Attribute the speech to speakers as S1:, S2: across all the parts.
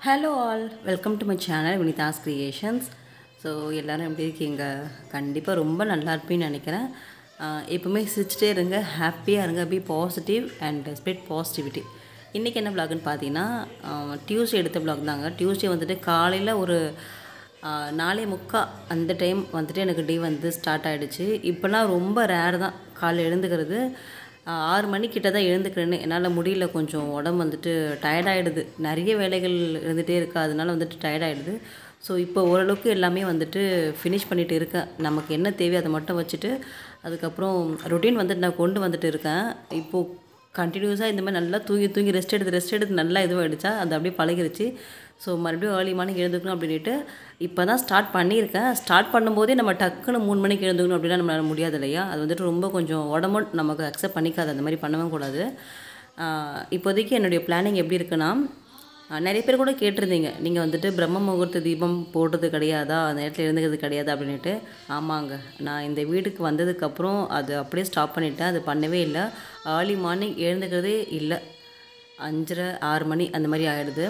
S1: hello all welcome to my channel Vinitha's creations so எல்லோரும் எப்படி இருக்கீங்க கண்டிப்பாக ரொம்ப நல்லா இருப்பீன்னு நினைக்கிறேன் ஆஹ் எப்பவுமே சிரிச்சிட்டே இருங்க ஹாப்பியாக இருங்க be positive and spread positivity இன்றைக்கி என்ன vlogன்னு பார்த்தீங்கன்னா டியூஸ்டே எடுத்த vlog தாங்க டியூஸ்டே வந்துட்டு காலையில் ஒரு ஆஹ் நாலே முக்கா அந்த டைம் வந்துட்டு எனக்கு டே வந்து ஸ்டார்ட் ஆகிடுச்சு இப்போலாம் ரொம்ப ரேர் தான் காலைல எழுந்துக்கிறது ஆஹ் ஆறு மணிக்கிட்ட தான் எழுந்துக்கிறேன்னு என்னால் முடியல கொஞ்சம் உடம்பு வந்துட்டு டயர்டாயிடுது நிறைய வேலைகள் இருந்துகிட்டே இருக்கா அதனால வந்துட்டு டயர்டாயிடுது ஸோ இப்போ ஓரளவுக்கு எல்லாமே வந்துட்டு ஃபினிஷ் பண்ணிட்டு இருக்கேன் நமக்கு என்ன தேவையோ அதை மட்டும் வச்சுட்டு அதுக்கப்புறம் ரொட்டீன் வந்துட்டு நான் கொண்டு வந்துட்டு இருக்கேன் இப்போது கண்டினியூஸாக இந்த மாதிரி நல்லா தூங்கி தூங்கி ரெஸ்ட் எடுத்து ரெஸ்ட் எடுத்து நல்லா இதுவாகிடுச்சா அது அப்படியே பழகிருச்சு ஸோ மறுபடியும் ஏர்லி மார்னிங் எழுந்துக்கணும் அப்படின்ட்டு இப்போ தான் ஸ்டார்ட் பண்ணியிருக்கேன் ஸ்டார்ட் பண்ணும்போதே நம்ம டக்குன்னு மூணு மணிக்கு எழுந்துக்கணும் அப்படின்னா நம்மளால முடியாது இல்லையா அது வந்துட்டு ரொம்ப கொஞ்சம் உடம்பும் நமக்கு அக்செப்ட் பண்ணிக்காது அந்த மாதிரி பண்ணவும் கூடாது ஆஹ் இப்போதைக்கு என்னுடைய பிளானிங் எப்படி இருக்குன்னா ஆஹ் நிறைய பேர் கூட கேட்டிருந்தீங்க நீங்கள் வந்துட்டு பிரம்ம முகூர்த்த தீபம் போடுறது கிடையாதா அந்த நேரத்தில் எழுந்துக்கிறது கிடையாது அப்படின்ட்டு ஆமாங்க நான் இந்த வீட்டுக்கு வந்ததுக்கப்புறம் அது அப்படியே ஸ்டாப் பண்ணிட்டேன் அது பண்ணவே இல்லை ஏர்லி மார்னிங் எழுந்துக்கிறதே இல்லை அஞ்சரை ஆறு மணி அந்த மாதிரி ஆகிடுது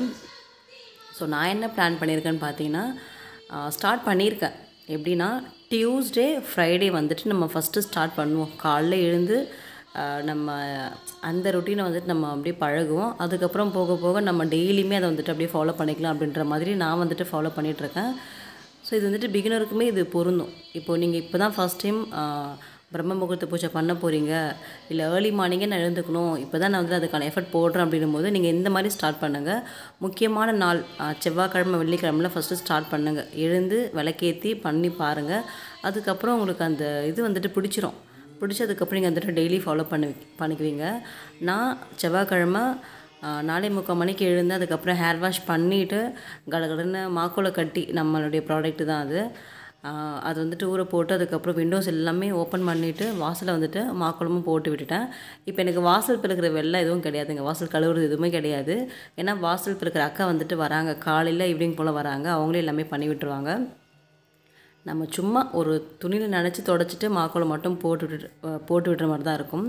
S1: ஸோ நான் என்ன பிளான் பண்ணியிருக்கேன்னு பார்த்தீங்கன்னா ஸ்டார்ட் பண்ணியிருக்கேன் எப்படின்னா டியூஸ்டே ஃப்ரைடே வந்துட்டு நம்ம ஃபஸ்ட்டு ஸ்டார்ட் பண்ணுவோம் காலைல எழுந்து ஆஹ் நம்ம அந்த ரொட்டீனை வந்துட்டு நம்ம அப்படியே பழகுவோம் அதுக்கப்புறம் போக போக நம்ம டெய்லியுமே அதை வந்துட்டு அப்படியே ஃபாலோ பண்ணிக்கலாம் அப்படின்ற மாதிரி நான் வந்துட்டு ஃபாலோ பண்ணிகிட்ருக்கேன் ஸோ இது வந்துட்டு பிகினருக்குமே இது பொருந்தும் இப்போது நீங்கள் இப்போ தான் ஃபஸ்ட் டைம் பிரம்ம முகூர்த்த பூஜை பண்ண போகிறீங்க இல்லை ஏர்லி மார்னிங்கே நான் எழுந்துக்கணும் இப்போ தான் நான் வந்து அதுக்கான எஃபர்ட் போடுறேன் அப்படின்னும் போது நீங்கள் இந்த மாதிரி ஸ்டார்ட் பண்ணுங்கள் முக்கியமான நாள் ஆஹ் செவ்வாய்க்கிழமை வெள்ளிக்கிழமையில் ஃபஸ்ட்டு ஸ்டார்ட் பண்ணுங்கள் எழுந்து விளக்கேற்றி பண்ணி பாருங்கள் அதுக்கப்புறம் உங்களுக்கு அந்த இது வந்துட்டு பிடிச்சிரும் பிடிச்சதுக்கப்புறம் நீங்கள் வந்துட்டு டெய்லி ஃபாலோ பண்ணி பண்ணிக்குவீங்க நான் செவ்வாய்க்கிழமை ஆஹ் நாலே முக்கால் மணிக்கு எழுந்து அதுக்கப்புறம் ஹேர் வாஷ் பண்ணிவிட்டு கடகடன்னு மாக்கோலை கட்டி நம்மளுடைய ப்ராடக்ட்டு தான் அது ஆஹ் அது வந்துட்டு ஊற போட்டு அதுக்கப்புறம் விண்டோஸ் எல்லாமே ஓப்பன் பண்ணிவிட்டு வாசலை வந்துட்டு மாக்கோலமும் போட்டு விட்டுட்டேன் இப்போ எனக்கு வாசல் பிறக்கிற வெள்ளம் எதுவும் கிடையாதுங்க வாசல் கழுவுறது எதுவுமே கிடையாது ஏன்னா வாசல் பிறக்கிற அக்கா வந்துட்டு வராங்க காலையில் ஈவினிங் போல் வராங்க அவங்களே எல்லாமே பண்ணி விட்டுருவாங்க நம்ம சும்மா ஒரு துணியில் நனைச்சி தொடச்சிட்டு மாக்கோலம் மட்டும் போட்டு விட்டு போட்டு விட்டுற மாதிரி தான் இருக்கும்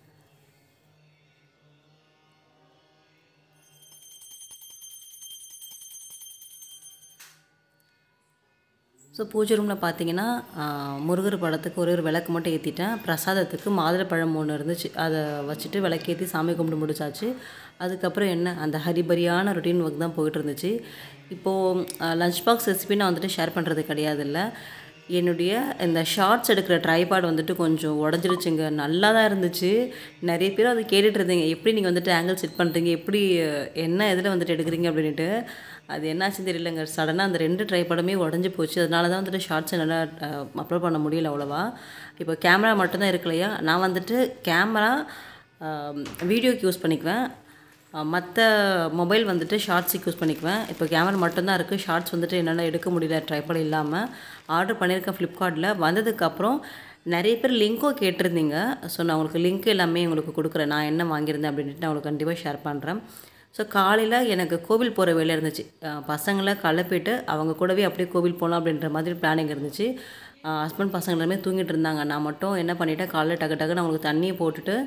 S1: ஸோ பூஜை ரூமில் பார்த்தீங்கன்னா ஆஹ், முருகர் படத்துக்கு ஒரே ஒரு விளக்கு மட்டும் ஏற்றிட்டேன் பிரசாதத்துக்கு மாதுளப்பழம் ஒன்று இருந்துச்சு அதை வச்சுட்டு விளக்கேற்றி சாமி கும்பிட்டு முடிச்சாச்சு அதுக்கப்புறம் என்ன அந்த ஹரிபரியான ரொட்டீன் ஒர்க் தான் போயிட்டு இருந்துச்சு இப்போது லஞ்ச் பாக்ஸ் ரெசிபி நான் வந்துட்டு ஷேர் பண்ணுறது கிடையாது இல்லை என்னுடைய இந்த ஷார்ட்ஸ் எடுக்கிற ட்ரைபாட் வந்துட்டு கொஞ்சம் உடஞ்சிருச்சுங்க நல்லா தான் இருந்துச்சு நிறைய பேர் அதை கேட்டுட்டு இருந்தீங்க எப்படி நீங்கள் வந்துட்டு ஆங்கிள் செட் பண்ணுறீங்க எப்படி அஹ், என்ன இதில் வந்துட்டு எடுக்கிறீங்க அப்படின்ட்டு அது என்னாச்சுன்னு தெரியலங்க சடனாக அந்த ரெண்டு ட்ரைபாடுமே உடஞ்சி போச்சு அதனால தான் வந்துட்டு ஷார்ட்ஸ் என்னால் அப்லோட் பண்ண முடியல அவ்வளோவா இப்போ கேமரா மட்டும்தான் இருக்கு இல்லையா நான் வந்துட்டு கேமரா வீடியோக்கு யூஸ் பண்ணிக்குவேன் மற்ற மொபைல் வந்துட்டு ஷார்ட்ஸுக்கு யூஸ் பண்ணிக்குவேன் இப்போ கேமரா மட்டும்தான் இருக்குது ஷார்ட்ஸ் வந்துட்டு என்னால் எடுக்க முடியல ட்ரைபாட் இல்லாமல் ஆர்டர் பண்ணியிருக்கேன் ஃப்ளிப்கார்ட்டில் வந்ததுக்கப்புறம் நிறைய பேர் லிங்க்கும் கேட்டிருந்தீங்க ஸோ நான் உங்களுக்கு லிங்க் எல்லாமே உங்களுக்கு கொடுக்குறேன் நான் என்ன வாங்கியிருந்தேன் அப்படின்ட்டு நான் உங்களுக்கு கண்டிப்பாக ஷேர் பண்ணுறேன் ஸோ காலையில் எனக்கு கோவில் போகிற வேலை இருந்துச்சு அஹ் பசங்களை கிளப்பிட்டு அவங்க கூடவே அப்படியே கோவில் போகலாம் அப்படின்ற மாதிரி பிளானிங் இருந்துச்சு ஹஸ்பண்ட் பசங்க எல்லாமே தூங்கிட்டு இருந்தாங்க நான் மட்டும் என்ன பண்ணிட்டேன் காலைல டக்கு டக்குன்னு அவங்களுக்கு தண்ணியை போட்டுட்டு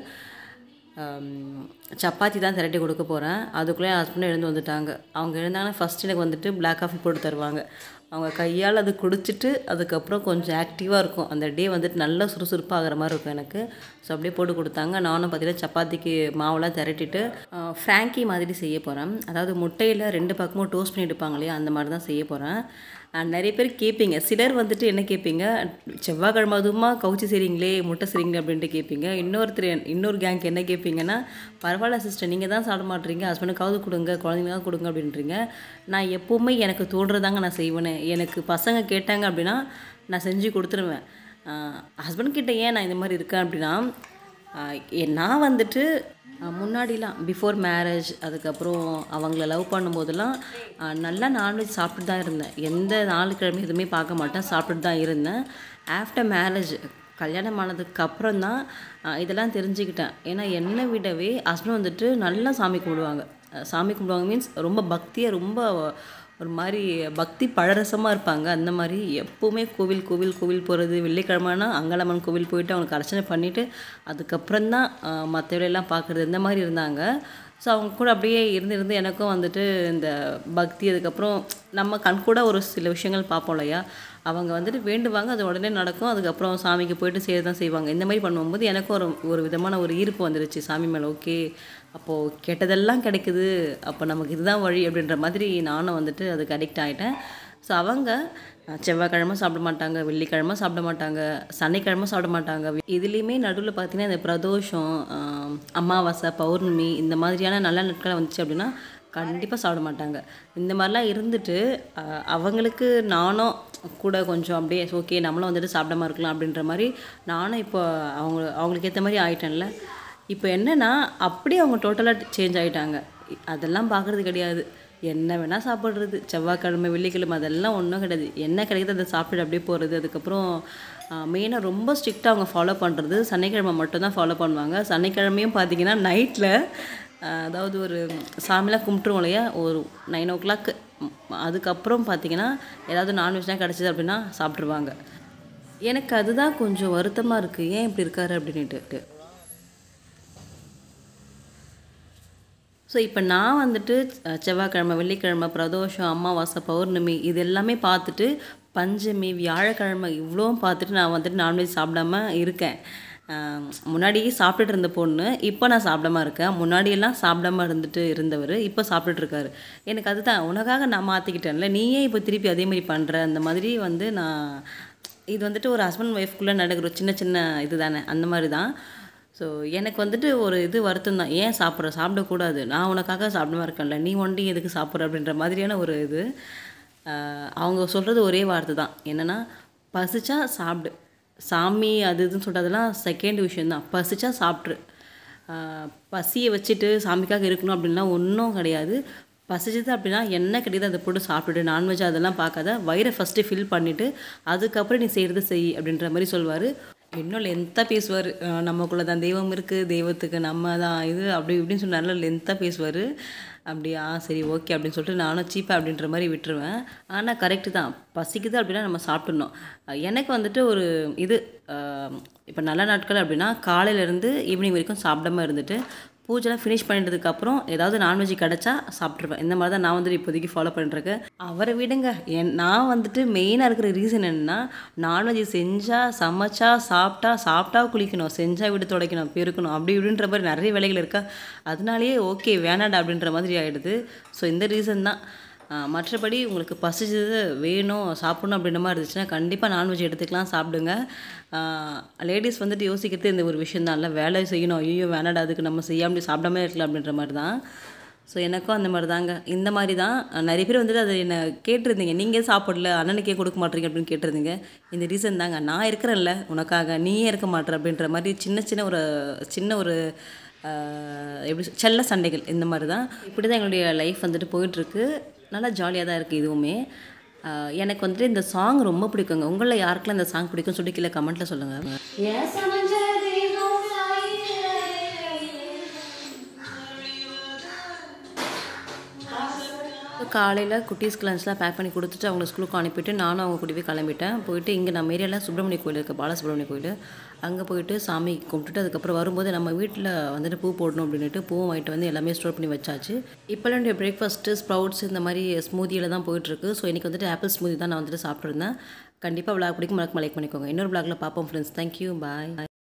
S1: ஆம், சப்பாத்தி தான் திரட்டி கொடுக்க போகிறேன் அதுக்குள்ளே என் ஹஸ்பண்ட் எழுந்து வந்துட்டாங்க அவங்க எழுந்தாங்கன்னா ஃபஸ்ட் எனக்கு வந்துட்டு பிளாக் காஃபி போட்டு தருவாங்க அவங்க கையால் அது குடிச்சிட்டு அதுக்கப்புறம் கொஞ்சம் ஆக்டிவாக இருக்கும் அந்த டே வந்துட்டு நல்லா சுறுசுறுப்பாக ஆகிற மாதிரி இருக்கும் எனக்கு ஸோ அப்படியே போட்டு கொடுத்தாங்க நானும் பார்த்தீங்கன்னா சப்பாத்திக்கு மாவுலாம் திரட்டிட்டு ஃப்ராங்கி மாதிரி செய்ய போகிறேன் அதாவது முட்டையில் ரெண்டு பக்கமும் டோஸ்ட் பண்ணி எடுப்பாங்க இல்லையா அந்த மாதிரி தான் செய்ய போகிறேன் நிறைய பேர் கேட்பீங்க சிலர் வந்துட்டு என்ன கேட்பீங்க செவ்வாய்க்கிழமை அதுவுமா கவுச்சி செய்கிறீங்களே முட்டை செய்கிறீங்களே அப்படின்ட்டு கேட்பீங்க இன்னொருத்தர் இன்னொரு கேங்க் என்ன கேட்பீங்கன்னா பரவாயில்ல சிஸ்டர் நீங்கள் தான் சாப்பிட மாட்டீங்க ஹஸ்பண்டுக்காவது கொடுங்க குழந்தைங்களுக்காக கொடுங்க அப்படின்றீங்க நான் எப்போவுமே எனக்கு தோன்றதாங்க நான் செய்வேனே எனக்கு பசங்க கேட்டாங்க அப்படின்னா நான் செஞ்சு கொடுத்துருவேன் ஹஸ்பண்ட் கிட்ட ஏன் நான் இந்த மாதிரி இருக்கேன் அப்படின்னா ஆஹ் எ- நான் வந்துட்டு ஆஹ் முன்னாடிலாம் பிஃபோர் மேரேஜ் அதுக்கப்புறம் அவங்கள லவ் பண்ணும்போதெல்லாம் ஆஹ் நல்லா நான்வெஜ் சாப்பிட்டு தான் இருந்தேன் எந்த நாளுக்கிழமை எதுவுமே பார்க்க மாட்டேன் சாப்பிட்டுட்டு தான் இருந்தேன் ஆஃப்டர் மேரேஜ் கல்யாணம் ஆனதுக்கு அப்புறம் தான் ஆஹ் இதெல்லாம் தெரிஞ்சுக்கிட்டேன் ஏன்னா என்னை விடவே ஹஸ்பண்ட் வந்துட்டு நல்லா சாமி கும்பிடுவாங்க அஹ் சாமி கும்பிடுவாங்க மீன்ஸ் ரொம்ப பக்தியாக ரொம்ப ஒரு மாதிரி பக்தி பழரசமாக இருப்பாங்க அந்த மாதிரி எப்போவுமே கோவில் கோவில் கோவில் போகிறது வெள்ளிக்கிழமைனா அங்காளம்மன் கோவில் போயிட்டு அவங்களுக்கு அர்ச்சனை பண்ணிவிட்டு அதுக்கப்புறம் தான் மற்ற வேலையெல்லாம் பார்க்குறது இந்த மாதிரி இருந்தாங்க ஸோ அவங்க கூட அப்படியே இருந்து இருந்து எனக்கும் வந்துட்டு இந்த பக்தி அதுக்கப்புறம் நம்ம கண் கூட ஒரு சில விஷயங்கள் பார்ப்போம் இல்லையா அவங்க வந்துட்டு வேண்டுவாங்க அது உடனே நடக்கும் அதுக்கப்புறம் சாமிக்கு போயிட்டு செய்ய தான் செய்வாங்க இந்த மாதிரி பண்ணும்போது எனக்கும் ஒரு ஒரு விதமான ஒரு ஈர்ப்பு வந்துருச்சு சாமி மேலே ஓகே அப்போது கெட்டதெல்லாம் கிடைக்குது அப்போ நமக்கு இதுதான் வழி அப்படின்ற மாதிரி நானும் வந்துட்டு அதுக்கு அடிக்ட் ஆகிட்டேன் ஸோ அவங்க அஹ், செவ்வாய்க்கிழமை சாப்பிட மாட்டாங்க வெள்ளிக்கிழமை சாப்பிட மாட்டாங்க சனிக்கிழமை சாப்பிட மாட்டாங்க இதுலேயுமே நடுவில் பார்த்தீங்கன்னா இந்த பிரதோஷம் ஆஹ், அமாவாசை பௌர்ணமி இந்த மாதிரியான நல்ல நாட்கள் வந்துச்சு அப்படின்னா கண்டிப்பாக சாப்பிட மாட்டாங்க இந்த மாதிரிலாம் இருந்துட்டு அஹ், அவங்களுக்கு நானும் கூட கொஞ்சம் அப்படியே ஓகே நம்மளும் வந்துட்டு சாப்பிடாம இருக்கலாம் அப்படின்ற மாதிரி நானும் இப்போ அவங்க அவங்களுக்கு ஏற்ற மாதிரி ஆயிட்டேன்ல இப்போ என்னன்னா அப்படியே அவங்க டோட்டலாக சேஞ்ச் ஆகிட்டாங்க அதெல்லாம் பார்க்குறது கிடையாது என்ன வேணால் சாப்பிட்றது செவ்வாய்க்கிழமை வெள்ளிக்கிழமை அதெல்லாம் ஒன்றும் கிடையாது என்ன கிடைக்குதோ அதை சாப்பிட்டு அப்படியே போகிறது அதுக்கப்புறம் மெயினாக ரொம்ப ஸ்ட்ரிக்டாக அவங்க ஃபாலோ பண்ணுறது சனிக்கிழமை மட்டும்தான் ஃபாலோ பண்ணுவாங்க சனிக்கிழமையும் பார்த்தீங்கன்னா நைட்டில் அதாவது ஒரு சாமிலாம் கும்பிட்டுருவோம் இல்லையா ஒரு நைன் ஓ கிளாக் அதுக்கப்புறம் பார்த்தீங்கன்னா ஏதாவது நான்வெஜ்லாம் கிடச்சிது அப்படின்னா சாப்பிட்ருவாங்க எனக்கு அதுதான் கொஞ்சம் வருத்தமாக இருக்குது ஏன் இப்படி இருக்காரு அப்படின்ட்டு ஸோ இப்போ நான் வந்துட்டு அஹ், செவ்வாய்க்கிழமை வெள்ளிக்கிழமை பிரதோஷம் அமாவாசை பௌர்ணமி இது எல்லாமே பார்த்துட்டு பஞ்சமி வியாழக்கிழமை இவ்வளோவும் பார்த்துட்டு நான் வந்துட்டு நான்வெஜ் சாப்பிடாம இருக்கேன் அஹ், முன்னாடி சாப்பிட்டுட்டு இருந்த பொண்ணு இப்போ நான் சாப்பிடாம இருக்கேன் முன்னாடியெல்லாம் சாப்பிடாம இருந்துட்டு இருந்தவர் இப்போ சாப்பிட்டுட்டு இருக்காரு எனக்கு அதுதான் உனக்காக நான் மாற்றிக்கிட்டேன்ல நீயே இப்போ திருப்பி அதே மாதிரி பண்ணுற அந்த மாதிரி வந்து நான் இது வந்துட்டு ஒரு ஹஸ்பண்ட் ஒய்ஃப்குள்ளே நடக்கிற ஒரு சின்ன சின்ன இது தானே அந்த மாதிரி தான் ஸோ எனக்கு வந்துட்டு ஒரு இது வருத்தம் தான் ஏன் சாப்பிட்ற சாப்பிடக்கூடாது நான் உனக்காக சாப்பிடாம இருக்கேன்ல நீ ஒண்டி எதுக்கு சாப்பிட்ற அப்படின்ற மாதிரியான ஒரு இது ஆஹ் அவங்க சொல்கிறது ஒரே வார்த்தை தான் என்னென்னா பசிச்சா சாப்பிடு சாமி அது இதுன்னு சொல்கிறதெல்லாம் செகண்ட் விஷயந்தான் பசிச்சா சாப்பிட்ரு ஆஹ் பசியை வச்சுட்டு சாமிக்காக இருக்கணும் அப்படின்லாம் ஒன்றும் கிடையாது பசிச்சது அப்படின்னா என்ன கிடையாது அதை போட்டு சாப்பிட்டுட்டு நான்வெஜ் அதெல்லாம் பார்க்காத வயிறை ஃபஸ்ட்டு ஃபில் பண்ணிவிட்டு அதுக்கப்புறம் நீ செய்கிறது செய் அப்படின்ற மாதிரி சொல்வார் இன்னும் லென்த்தாக பேசுவார் நமக்குள்ளே தான் தெய்வம் இருக்குது தெய்வத்துக்கு நம்ம தான் இது அப்படி இப்படின்னு சொன்னார்ல லென்த்தாக பேசுவார் அப்படியா சரி ஓகே அப்படின்னு சொல்லிட்டு நானும் சீப்பா அப்படின்ற மாதிரி விட்டுருவேன் ஆனால் கரெக்டு தான் பசிக்குது அப்படின்னா நம்ம சாப்பிட்ணும் எனக்கு வந்துட்டு ஒரு இது இப்போ நல்ல நாட்கள் அப்படின்னா காலையிலேருந்து ஈவினிங் வரைக்கும் சாப்பிடாம இருந்துட்டு பூஜைலாம் ஃபினிஷ் பண்ணிட்டதுக்கப்புறம் ஏதாவது நான்வெஜ் கிடச்சா சாப்பிட்ருவேன் இந்த மாதிரி தான் நான் வந்துட்டு இப்போதைக்கு ஃபாலோ பண்ணிட்டுருக்கேன் அவரை விடுங்க என் நான் வந்துட்டு மெயினாக இருக்கிற ரீசன் என்னென்னா நான்வெஜ் செஞ்சால் சமைச்சா சாப்பிட்டா சாப்பிட்டா குளிக்கணும் செஞ்சால் வீடு துடைக்கணும் பெருக்கணும் அப்படி இப்படின்ற மாதிரி நிறைய வேலைகள் இருக்கா அதனாலேயே ஓகே வேணாடா அப்படின்ற மாதிரி ஆகிடுது ஸோ இந்த ரீசன் தான் ஆஹ் மற்றபடி உங்களுக்கு பசிச்சது வேணும் சாப்பிடணும் அப்படின்ற மாதிரி இருந்துச்சுன்னா கண்டிப்பாக நான்வெஜ் எடுத்துக்கலாம் சாப்பிடுங்க லேடிஸ் வந்துட்டு யோசிக்கிறது இந்த ஒரு விஷயம் தான் இல்லை வேலை செய்யணும் ஐயோ வேணாடா அதுக்கு நம்ம செய்யாமல் சாப்பிடாம இருக்கலாம் அப்படின்ற மாதிரி தான் ஸோ எனக்கும் அந்த மாதிரி தாங்க இந்த மாதிரி தான் நிறைய பேர் வந்துட்டு அதை என்ன கேட்டிருந்தீங்க நீங்கள் சாப்பிடல அண்ணனுக்கே கொடுக்க மாட்டீங்க அப்படின்னு கேட்டிருந்தீங்க இந்த ரீசன் தாங்க நான் இருக்கிறேன்ல உனக்காக நீயே இருக்க மாட்டேற அப்படின்ற மாதிரி சின்ன சின்ன ஒரு சின்ன ஒரு ஆஹ் எப்படி சொல்- செல்ல சண்டைகள் இந்த மாதிரி தான் இப்படி தான் எங்களுடைய லைஃப் வந்துட்டு போயிட்டுருக்கு நல்லா ஜாலியாக தான் இருக்குது இதுவுமே ஆஹ் எனக்கு வந்துட்டு இந்த சாங் ரொம்ப பிடிக்குங்க உங்களில் யாருக்கெல்லாம் இந்த சாங் பிடிக்கும் சொல்லி கீழே கமெண்ட்டில் சொல்லுங்கள் காலையில் குட்டீஸ்க்கு லஞ்ச்லாம் பேக் பண்ணி கொடுத்துட்டு அவங்க ஸ்கூலுக்கு அனுப்பிட்டு நானும் அவங்க கூடவே கிளம்பிட்டேன் போயிட்டு இங்கே நம்ம ஏரியாவில் சுப்பிரமணிய கோயில் இருக்குது பாலசுப்ரமணிய கோயில் அங்கே போயிட்டு சாமி கும்பிட்டுட்டு அதுக்கப்புறம் வரும்போது நம்ம வீட்டில் வந்துட்டு பூ போடணும் அப்படின்ட்டு பூ வாங்கிட்டு வந்து எல்லாமே ஸ்டோர் பண்ணி வச்சாச்சு இப்போல்லாம் என்னுடைய பிரேக்ஃபாஸ்ட்டு ஸ்ப்ரவுட்ஸ் இந்த மாதிரி ஸ்மூதியில் தான் போயிட்டுருக்கு ஸோ இன்றைக்கி வந்துட்டு ஆப்பிள் ஸ்மூதி தான் நான் வந்துட்டு சாப்பிட்ருந்தேன் கண்டிப்பாக விளாக் பிடிக்கும் மறக்காம லைக் பண்ணிக்கோங்க இன்னொரு விளாகில் பார்ப்போம் ஃப்ரெண்ட்ஸ் தேங்க்யூ பாய்